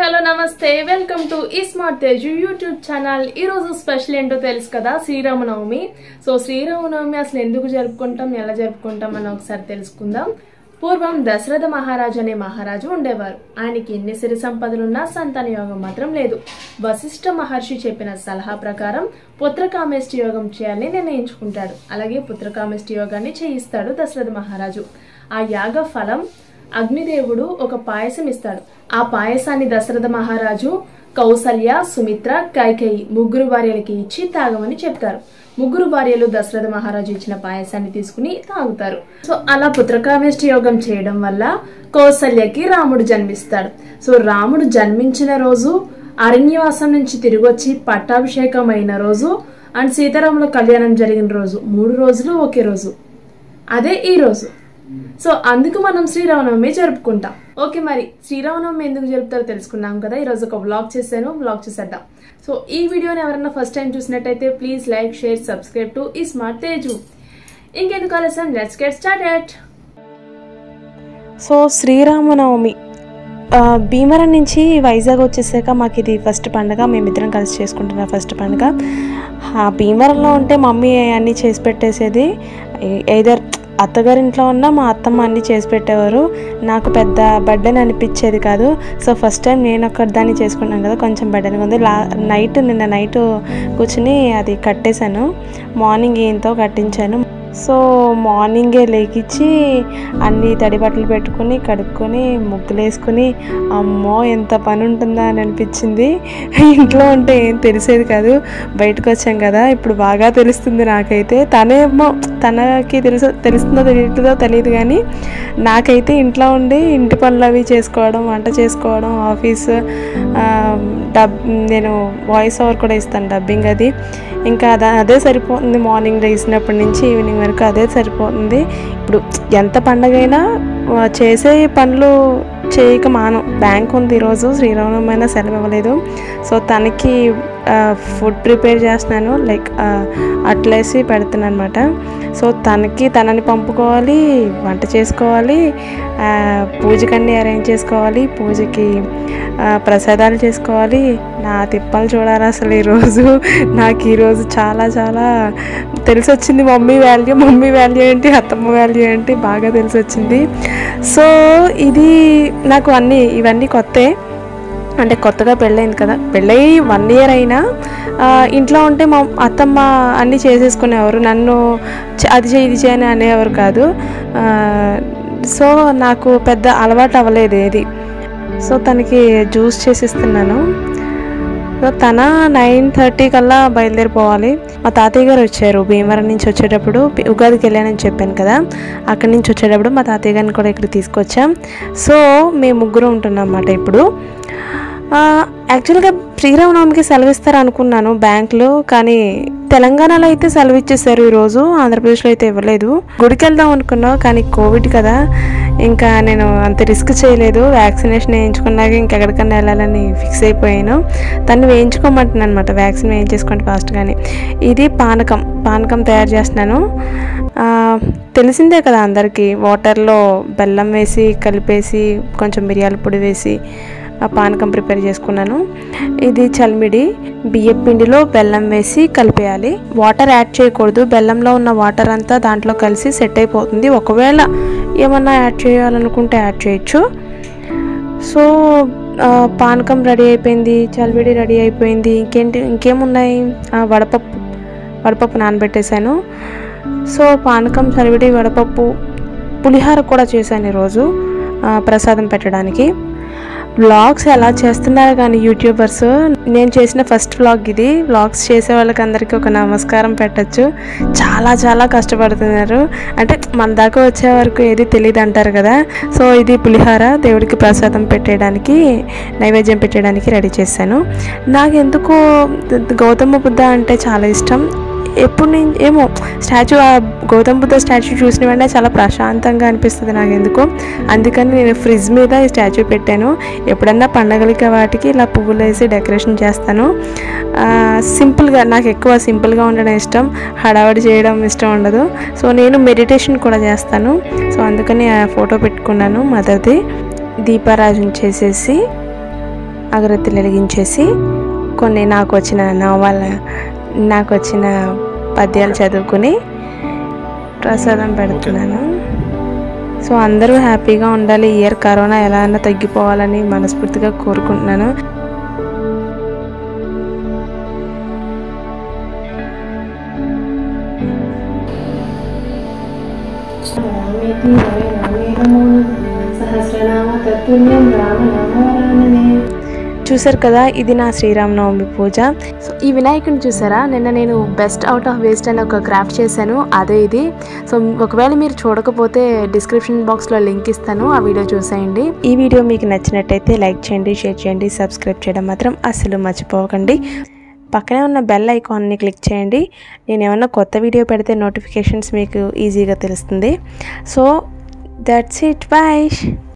hello నమస్తే welcome to ఈ smart Teju YouTube channel ఈ రోజు స్పెషల్ ఏంటో తెలుసు కదా శ్రీరామనవమి సో శ్రీరామనవమి అసలు ఎందుకు జరుపుకుంటాం ఎలా జరుపుకుంటాం అని ఒకసారి తెలుసుకుందాం పూర్వం దశరథ మహారాజు అనే మహారాజు ఉండేవారు ఆయనకి ఎన్ని సిరి సంపదలున్నా సంతాన యోగం మాత్రం లేదు వశిష్ఠ మహర్షి చెప్పిన సలహా ప్రకారం పుత్రకామేష్టి యోగం చేయాలని నిర్ణయించుకుంటాడు అలాగే పుత్రకామేష్టి యోగాన్ని చేయిస్తాడు దశరథ మహారాజు ఆ యాగ ఫలం అగ్నిదేవుడు ఒక పాయసం ఇస్తాడు ఆ పాయసాన్ని దశరథ మహారాజు కౌసల్య సుమిత్ర కైకేయి ముగ్గురు భార్యలకి ఇచ్చి తాగమని చెప్తారు ముగ్గురు భార్యలు దశరథ మహారాజు ఇచ్చిన పాయసాన్ని తీసుకుని తాగుతారు సో అలా పుత్రకామేష్టి యోగం చేయడం వల్ల కౌసల్యకి రాముడు జన్మిస్తాడు సో రాముడు జన్మించిన రోజు అరణ్యవాసం నుంచి తిరిగి వచ్చి పట్టాభిషేకం అయిన రోజు అండ్ సీతారాముల కళ్యాణం జరిగిన రోజు మూడు రోజులు ఒకే రోజు అదే ఈ రోజు సో అందుకు మనం శ్రీరామనవమి జరుపుకుంటాం ఓకే మరి శ్రీరామనవమి ఎందుకు జరుపుతారో తెలుసుకున్నాం కదా ఈరోజు ఒక బ్లాగ్ చేశాను బ్లాగ్ చేసేద్దాం సో ఈ వీడియోని ఎవరైనా ఫస్ట్ టైం చూసినట్టయితే please like share subscribe to ఈ స్మార్ట్ తేజు ఇంకెందుకు ఆలస్యం let's get started so Sri Rama Navami ఆ, భీమవరం నుంచి వైజాగ్ వచ్చేసాక మాకు ఇది ఫస్ట్ పండుగ మేమిద్దరం కలిసి చేసుకుంటున్న ఫస్ట్ పండుగ ఆ, భీమవరంలో ఉంటే మమ్మీ అన్నీ చేసి పెట్టేసేది ఏదర్ అత్తగారింట్లో ఉన్న మా అత్తమ్మ అన్నీ చేసి పెట్టేవారు నాకు పెద్ద బర్డెన్ అనిపించేది కాదు సో ఫస్ట్ టైం నేను ఒక్కటి దాన్ని చేసుకున్నాను కదా కొంచెం బర్డెన్గా ఉంది లా నైట్ నిన్న నైట్ కూర్చుని అది కట్టేశాను మార్నింగ్ ఏంతో కట్టించాను సో మార్నింగే లేకిచ్చి అన్ని తడి బట్టలు పెట్టుకుని కడుక్కొని ముగ్గులు వేసుకుని అమ్మో ఎంత పని ఉంటుందా అని అనిపించింది ఇంట్లో ఉంటే ఏం తెలిసేది కాదు బయటకు వచ్చాం కదా ఇప్పుడు బాగా తెలుస్తుంది నాకైతే తనేమో తనకి తెలుసు తెలుస్తుందో తెలియదో తెలియదు కానీ నాకైతే ఇంట్లో ఉండి ఇంటి పనులు అవి చేసుకోవడం వంట చేసుకోవడం ఆఫీస్ ఆ, డబ్ నేను వాయిస్ ఓవర్ కూడా ఇస్తాను డబ్బింగ్ అది ఇంకా అదా అదే సరిపోతుంది మార్నింగ్ లేచినప్పటి నుంచి ఈవినింగ్ వరకు అదే సరిపోతుంది ఇప్పుడు ఎంత పండగైనా ఆ, చేసే పనులు చేయక మానం బ్యాంక్ ఉంది ఈరోజు శ్రీరామనవమి అయినా సెలవు ఇవ్వలేదు సో తనకి ఫుడ్ ప్రిపేర్ చేస్తున్నాను లైక్ అట్లేసి పెడుతున్నాను అనమాట సో తనకి తనని పంపుకోవాలి వంట చేసుకోవాలి ఆ, పూజకన్నీ అరేంజ్ చేసుకోవాలి పూజకి ఆ, ప్రసాదాలు చేసుకోవాలి నా తిప్పలు చూడాలి అసలు ఈరోజు నాకు ఈరోజు చాలా చాలా తెలిసి వచ్చింది మమ్మీ వాల్యూ మమ్మీ వాల్యూ ఏంటి అత్తమ్మ వాల్యూ ఏంటి బాగా తెలిసి వచ్చింది సో ఇది నాకు అన్నీ ఇవన్నీ కొత్తే అంటే కొత్తగా పెళ్ళైంది కదా పెళ్ళయి వన్ ఇయర్ అయినా ఆ, ఇంట్లో ఉంటే మా అత్తమ్మ అన్నీ చేసేసుకునేవారు నన్ను "చ- అది చేయి ఇది చేయని అనేవారు కాదు ఆ, సో నాకు పెద్ద అలవాటు అవ్వలేదు ఏది సో తనకి జ్యూస్ చేసిస్తున్నాను సో తన నైన్ థర్టీ కల్లా బయలుదేరిపోవాలి మా తాతయ్య గారు వచ్చారు భీమవరం నుంచి వచ్చేటప్పుడు పి- ఉగాదికి వెళ్ళానని చెప్పాను కదా అక్కడి నుంచి వచ్చేటప్పుడు మా తాతయ్య గారిని కూడా ఇక్కడ తీసుకొచ్చాం సో మేము ముగ్గురు ఉంటున్నాం అన్నమాట ఇప్పుడు ఆ, యాక్చువల్గా శ్రీరామనవమికి సెలవు ఇస్తారు అనుకున్నాను బ్యాంకులో కానీ తెలంగాణలో అయితే సెలవు ఇచ్చేసారు ఈరోజు ఆంధ్రప్రదేశ్లో అయితే ఇవ్వలేదు గుడికి వెళ్దాం అనుకున్నాం కానీ కోవిడ్ కదా ఇంకా నేను అంత రిస్క్ చేయలేదు వ్యాక్సినేషన్ వేయించుకున్నాక ఇంకెక్కడికన్నా వెళ్ళాలని ఫిక్స్ అయిపోయాను తను వేయించుకోమంటున్నాను అనమాట వ్యాక్సిన్ వేయించేసుకోండి ఫాస్ట్ కానీ ఇది పానకం పానకం తయారు చేస్తున్నాను ఆ, తెలిసిందే కదా అందరికీ వాటర్లో బెల్లం వేసి కలిపేసి కొంచెం మిరియాల పొడి వేసి ఆ పానకం ప్రిపేర్ చేసుకున్నాను ఇది చల్మిడి బియ్యం పిండిలో బెల్లం వేసి కలిపేయాలి వాటర్ యాడ్ చేయకూడదు బెల్లంలో ఉన్న వాటర్ అంతా దాంట్లో కలిసి సెట్ అయిపోతుంది ఒకవేళ ఏమన్నా యాడ్ చేయాలనుకుంటే యాడ్ చేయొచ్చు సో ఆ, పానకం రెడీ అయిపోయింది చల్విడి రెడీ అయిపోయింది ఇంకేంటి ఇంకేమున్నాయి ఆ, వడపప్పు వడపప్పు నానబెట్టేశాను సో పానకం చలివిడి వడపప్పు పులిహార కూడా చేశాను ఈరోజు ఆ, ప్రసాదం పెట్టడానికి వ్లాగ్స్ ఎలా చేస్తున్నారు కానీ యూట్యూబర్స్ నేను చేసిన ఫస్ట్ వ్లాగ్ ఇది వ్లాగ్స్ చేసే వాళ్ళకి అందరికీ ఒక నమస్కారం పెట్టచ్చు చాలా చాలా కష్టపడుతున్నారు అంటే మన దాకా వచ్చే వరకు ఏది తెలియదు అంటారు కదా సో ఇది పులిహార దేవుడికి ప్రసాదం పెట్టేయడానికి నైవేద్యం పెట్టేయడానికి రెడీ చేశాను నాకు ఎందుకో గౌతమ బుద్ధ అంటే చాలా ఇష్టం ఎప్పుడు నేను ఏమో స్టాచ్యూ ఆ గౌతమ్ బుద్ధ స్టాచ్యూ చూసిన వెంటనే చాలా ప్రశాంతంగా అనిపిస్తుంది నాకు ఎందుకో అందుకని నేను ఫ్రిడ్జ్ మీద ఈ స్టాచ్యూ పెట్టాను ఎప్పుడన్నా పండగలకి వాటికి ఇలా పువ్వులు వేసి డెకరేషన్ చేస్తాను ఆ, సింపుల్గా నాకు ఎక్కువ సింపుల్గా ఉండడం ఇష్టం హడావడి చేయడం ఇష్టం ఉండదు సో నేను మెడిటేషన్ కూడా చేస్తాను సో అందుకని ఆ ఫోటో పెట్టుకున్నాను మదర్ది దీపారాజన చేసేసి అగరత్తులు వెలిగించేసి కొన్ని నాకు వచ్చిన నవల నాకు వచ్చిన పద్యాలు చదువుకుని ప్రసాదం పెడుతున్నాను సో అందరూ హ్యాపీగా ఉండాలి ఈ ఇయర్ కరోనా ఎలా అయినా తగ్గిపోవాలని మనస్ఫూర్తిగా కోరుకుంటున్నాను రామేతి రవే రామే నమో సహస్రనామ తత్తుల్యం రామనామవరాననే చూసారు కదా ఇది నా శ్రీరామనవమి పూజ సో ఈ వినాయకుని చూసారా నిన్న నేను బెస్ట్ అవుట్ ఆఫ్ వేస్ట్ అని ఒక క్రాఫ్ట్ చేశాను అదే ఇది సో ఒకవేళ మీరు చూడకపోతే డిస్క్రిప్షన్ బాక్స్లో లింక్ ఇస్తాను ఆ వీడియో చూసేయండి ఈ వీడియో మీకు నచ్చినట్టయితే లైక్ చేయండి షేర్ చేయండి సబ్స్క్రైబ్ చేయడం మాత్రం అస్సలు మర్చిపోకండి పక్కనే ఉన్న బెల్ ఐకాన్ని క్లిక్ చేయండి నేను ఏమన్నా కొత్త వీడియో పెడితే నోటిఫికేషన్స్ మీకు ఈజీగా తెలుస్తుంది సో దట్స్ ఇట్ బాయ్